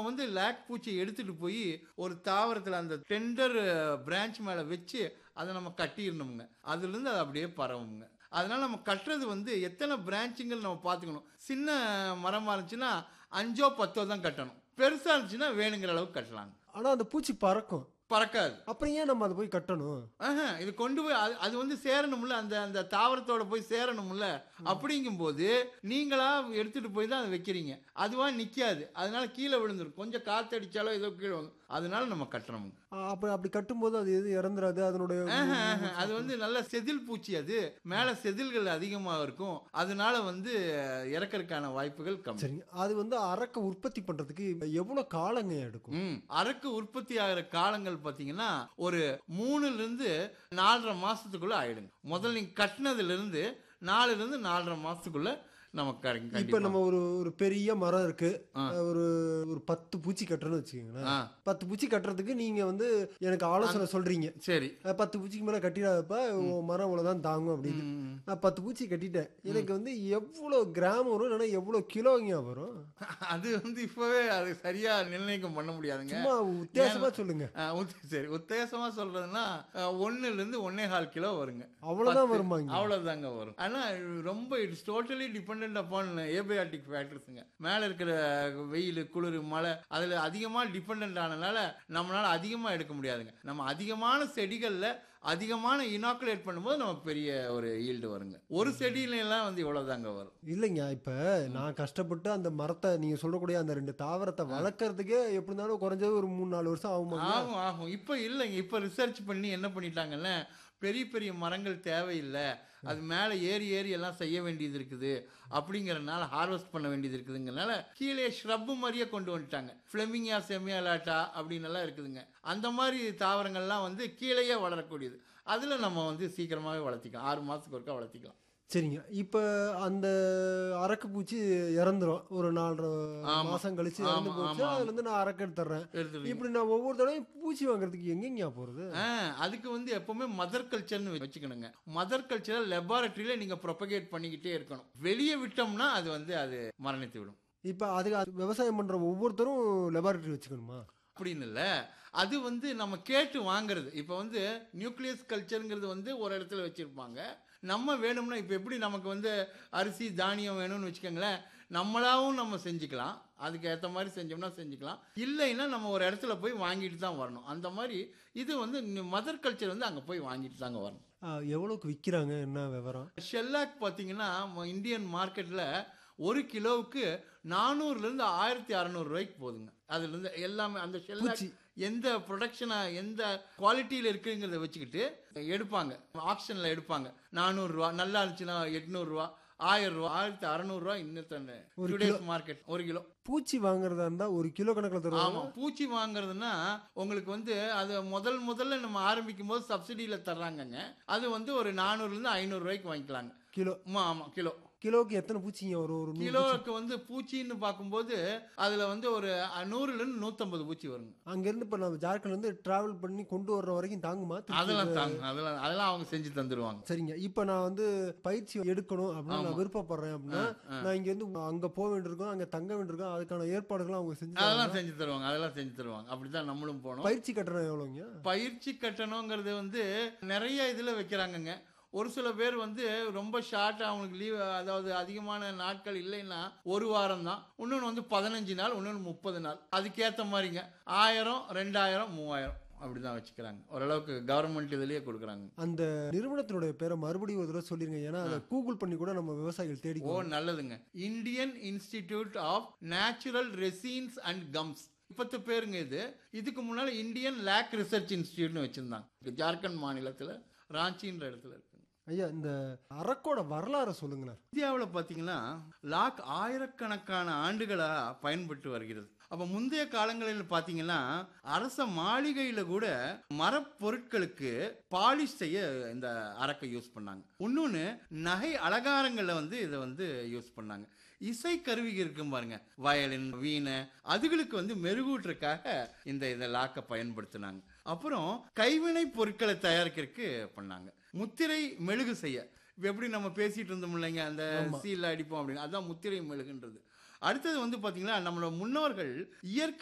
வந்து லேக் பூச்சியை எடுத்துட்டு போய் ஒரு தாவரத்தில் அந்த டெண்டர் பிரான்ச் மேலே வச்சு அதை நம்ம கட்டிடணுங்க அதுலேருந்து அது அப்படியே பரவுங்க அதனால நம்ம கட்டுறது வந்து எத்தனை பிரான்ச்சுங்கள் நம்ம பார்த்துக்கணும் சின்ன மரமாக இருந்துச்சுன்னா அஞ்சோ பத்தோ தான் கட்டணும் பெருசாக இருந்துச்சுன்னா வேணுங்கிற அளவுக்கு கட்டலாங்க ஆனா அந்த பூச்சி பறக்கும் பறக்காது அப்புறம் ஏன் நம்ம அதை போய் கட்டணும் ஆஹா, இது கொண்டு போய் அது அது வந்து சேரணும்ல அந்த அந்த தாவரத்தோட போய் சேரணும்ல அப்படிங்கும்போது நீங்களா எடுத்துட்டு போய் தான் அதை வைக்கிறீங்க அதுவா நிக்காது அதனால கீழே விழுந்துரும் கொஞ்சம் காத்தடிச்சாலோ ஏதோ கீழே வந்து அதனால நம்ம கட்டுறோம் ஆ, அப்ப அப்படி கட்டும்போது அது எது இறந்துராது அதனுடைய ஆஹா, ஆஹா. அது வந்து நல்ல செதில் பூச்சி அது மேல செதில்கள் அதிகமாக இருக்கும் அதனால வந்து இறக்கறதுக்கான வாய்ப்புகள் கம்மி சரிங்க அது வந்து அரக்க உற்பத்தி பண்றதுக்கு எவ்வளவு காலங்க எடுக்கும் ம் அரக்கு உற்பத்தி ஆகிற காலங்கள் பார்த்தீங்கன்னா ஒரு மூணுல இருந்து நாலரை மாசத்துக்குள்ள ஆயிடுங்க முதல்ல நீங்க கட்டினதுல இருந்து நாலுல இருந்து நாலரை மாசத்துக்குள்ள நமக்கு கிடைக்கும் இப்ப கண்டிப்பா. நம்ம ஒரு ஒரு பெரிய மரம் இருக்கு ஆ. ஒரு ஒரு பத்து பூச்சி கட்டுறேன்னு வச்சுக்கோங்களேன் ஆ பத்து பூச்சி கட்டுறதுக்கு நீங்க வந்து எனக்கு ஆலோசனை சொல்றீங்க சரி அஹ் பத்து பூச்சிக்கு மேல கட்டிடாதப்ப உன் மரம் இவ்வளவுதான் தாங்கும் அப்படின்னு ம். நான் பத்து பூச்சி கட்டிட்டேன் எனக்கு வந்து எவ்வளவு கிராம் வரும் இல்லைன்னா எவ்வளவு கிலோங்க வரும் அது வந்து இப்பவே அது சரியா நிர்ணயிக்கம் பண்ண முடியாதுங்க சும்மா வித்தியாசமா சொல்லுங்க ஆ, உத்த- சரி உத்தேசமா சொல்றதுன்னா ஆ, ஒண்ணுல இருந்து ஒன்னே கால் கிலோ வருங்க அவ்வளவுதான் பத்து. வருமாங்க அவ்வளவுதாங்க வரும் ஆனா ரொம்ப it's totally depend upon abiotic ஃபேக்டர்ஸுங்க மேல இருக்கிற வெயில் குளிர் மழை அதுல அதிகமா டிபெண்ட் ஆனனால நம்மளால அதிகமா எடுக்க முடியாதுங்க நம்ம அதிகமான செடிகள்ல அதிகமான இனாக்குலேட் பண்ணும்போது நமக்கு பெரிய ஒரு ஈல்டு வருங்க ஒரு செடியில எல்லாம் வந்து இவ்வளவுதாங்க வரும் இல்லைங்க இப்ப நான் கஷ்டப்பட்டு அந்த மரத்தை நீங்க சொல்லக்கூடிய அந்த ரெண்டு தாவரத்தை வளர்க்கறதுக்கே எப்படி இருந்தாலும் குறைஞ்சது ஒரு மூணு நாலு வருஷம் ஆகுமாங்க ஆகும் ஆகும் இப்போ இல்லைங்க இப்போ ரிசர்ச் பண்ணி என்ன பண்ணிட்டாங்கல்ல பெரிய பெரிய மரங்கள் தேவையில்லை அது மேலே ஏறி ஏறி எல்லாம் செய்ய வேண்டியது இருக்குது அப்படிங்கறதுனால ஹார்வெஸ்ட் பண்ண வேண்டியது இருக்குதுங்கனால கீழே ஷ்ரப்பு மாதிரியே கொண்டு வந்துட்டாங்க ஃப்ளெமிங்கா செமியாலாட்டா அப்படின்னு எல்லாம் இருக்குதுங்க அந்த மாதிரி தாவரங்கள்லாம் வந்து கீழேயே வளரக்கூடியது அதில் நம்ம வந்து சீக்கிரமாகவே வளர்த்திக்கலாம் ஆறு மாதத்துக்கு ஒருக்கா வளர்த்திக்கலாம் சரிங்க இப்ப அந்த அரக்கு பூச்சி இறந்துரும் ஒரு நாலரை ஆமா. மாசம் கழிச்சு ஆமா, இறந்து போச்சு ஆமா, அதுல இருந்து நான் அரக்கு எடுத்துறேன் எடுத்துருவீங்க இப்படி நான் ஒவ்வொரு தடவையும் பூச்சி வாங்குறதுக்கு எங்கெங்க போறது ஆ, அதுக்கு வந்து எப்பவுமே மதர் கல்ச்சர்னு வச்சுக்கணுங்க மதர் கல்ச்சரை லெபார்டரியில நீங்க ப்ரொபகேட் பண்ணிக்கிட்டே இருக்கணும் வெளியே விட்டோம்னா அது வந்து அது மரணித்து விடும் இப்ப அதுக்கு அது விவசாயம் பண்ற ஒவ்வொருத்தரும் லெபார்டரி வச்சுக்கணுமா அப்படின்னு இல்லை அது வந்து நம்ம கேட்டு வாங்குறது இப்போ வந்து நியூக்ளியஸ் கல்ச்சருங்கிறது வந்து ஒரு இடத்துல வச்சுருப்பாங்க நம்ம வேணும்னா இப்போ எப்படி நமக்கு வந்து அரிசி தானியம் வேணும்னு வச்சுக்கோங்களேன் நம்மளாவும் நம்ம செஞ்சுக்கலாம் அதுக்கு ஏற்ற மாதிரி செஞ்சோம்னா செஞ்சுக்கலாம் இல்லைன்னா நம்ம ஒரு இடத்துல போய் வாங்கிட்டு தான் வரணும் அந்த மாதிரி இது வந்து மதர் கல்ச்சர் வந்து அங்கே போய் வாங்கிட்டு தாங்க வரணும் ஆ, எவ்வளவுக்கு விக்கிறாங்க என்ன விவரம் ஷெல்லாக் பார்த்தீங்கன்னா ம- இந்தியன் மார்க்கெட்டில் ஒரு கிலோவுக்கு நானூறுலேருந்து ஆயிரத்தி அறநூறுவாய்க்கு போகுதுங்க அதுலேருந்து எல்லாமே அந்த ஷெல்லாக் பூச்சி. எந்த ப்ரொடக்ஷனாக எந்த குவாலிட்டியில் இருக்குங்கிறத வச்சுக்கிட்டு எடுப்பாங்க ஆப்ஷனில் எடுப்பாங்க நானூறுரூவா நல்லா இருந்துச்சுன்னா எட்நூறுரூவா ஆயிரம் ரூபா ஆயிரத்தி அறநூறுவா இன்னத்தன ஒரு டுடேஸ் மார்க்கெட் ஒரு கிலோ பூச்சி வாங்குறதா இருந்தா ஒரு கிலோ கணக்குல தருவாங்க ஆமாம் பூச்சி வாங்குறதுன்னா உங்களுக்கு வந்து அது முதல் முதல்ல நம்ம ஆரம்பிக்கும் போது சப்சிடியில் தர்றாங்கங்க அது வந்து ஒரு நானூறுலேருந்து ஐநூறுரூவாய்க்கு வாங்கிக்கலாங்க கிலோ ஆமாம் ஆமாம் கிலோ கிலோவுக்கு எத்தனை பூச்சிங்க வரும் ஒரு நூறு பூச்சி? கிலோவுக்கு வந்து பூச்சின்னு பார்க்கும்போது அதில் வந்து ஒரு நூறுலேருந்து நூற்றம்பது பூச்சி வருங்க அங்க இருந்து இப்ப நம்ம ஜார்க்கண்ட்ல இருந்து டிராவல் பண்ணி கொண்டு வர்ற வரைக்கும் தாங்குமா திருச்சி? அதெல்லாம் தாங்க அதெல்லாம் அதெல்லாம் அவங்க செஞ்சு தந்துடுவாங்க சரிங்க இப்ப நான் வந்து பயிற்சி எடுக்கணும் அப்படின்னு நான் விருப்பப்படுறேன் அப்படின்னா நான் இங்க இருந்து அங்க போக வேண்டியிருக்கோம் அங்க தங்க வேண்டியிருக்கோம் அதுக்கான ஏற்பாடுகள் அவங்க செஞ்சு அதெல்லாம் செஞ்சு தருவாங்க அதெல்லாம் செஞ்சு தருவாங்க அப்படிதான் நம்மளும் போனோம் பயிற்சி கட்டணம் எவ்வளோங்க பயிற்சி கட்டணங்கிறது வந்து நிறைய இதில் வைக்கிறாங்கங்க ஒரு சில பேர் வந்து ரொம்ப ஷார்ட்டாக அவங்களுக்கு லீவ் அதாவது அதிகமான நாட்கள் இல்லைன்னா ஒரு வாரம் தான் இன்னொன்று வந்து பதினஞ்சு நாள் இன்னொன்று முப்பது நாள் அதுக்கேற்ற மாதிரிங்க ஆயிரம் ரெண்டாயிரம் மூவாயிரம் அப்படி தான் வச்சுக்கிறாங்க ஓரளவுக்கு கவர்மெண்ட் இதுலேயே கொடுக்குறாங்க அந்த நிறுவனத்தினுடைய பேரை மறுபடியும் ஒரு தடவை சொல்லிருங்க ஏன்னா அதை கூகுள் பண்ணி கூட நம்ம விவசாயிகள் தேடி ஓ நல்லதுங்க Indian Institute of Natural Resins and Gums இப்பத்து பேருங்க இது இதுக்கு முன்னால இந்தியன் லேக் ரிசர்ச் இன்ஸ்டிடியூட்னு வச்சிருந்தாங்க ஜார்க்கண்ட் மாநிலத்தில் ராஞ்சின்ற இடத்துல இருக்கு ஐயா இந்த அரக்கோட வரலாறை சொல்லுங்களேன் இந்தியாவில் பார்த்தீங்கன்னா லாக் ஆயிரக்கணக்கான ஆண்டுகளாக பயன்பட்டு வருகிறது அப்போ முந்தைய காலங்களில் பார்த்தீங்கன்னா அரச மாளிகையில் கூட மரப்பொருட்களுக்கு பாலிஷ் செய்ய இந்த அரக்கை யூஸ் பண்ணாங்க இன்னொன்று நகை அலங்காரங்களில் வந்து இதை வந்து யூஸ் பண்ணாங்க இசை கருவி இருக்கும் பாருங்க வயலின் வீணை அதுகளுக்கு வந்து மெருகூட்டுறதுக்காக இந்த இதை லாக்கை பயன்படுத்தினாங்க அப்புறம் கைவினை பொருட்களை தயாரிக்கிறதுக்கு பண்ணாங்க முத்திரை மெழுகு செய்ய இப்போ எப்படி நம்ம பேசிட்டு இருந்தோம் இல்லைங்க அந்த சீல் அடிப்போம் அப்படின்னு அதான் முத்திரை மெழுகுன்றது அடுத்தது வந்து பார்த்தீங்கன்னா நம்மளோட முன்னோர்கள் இயற்கை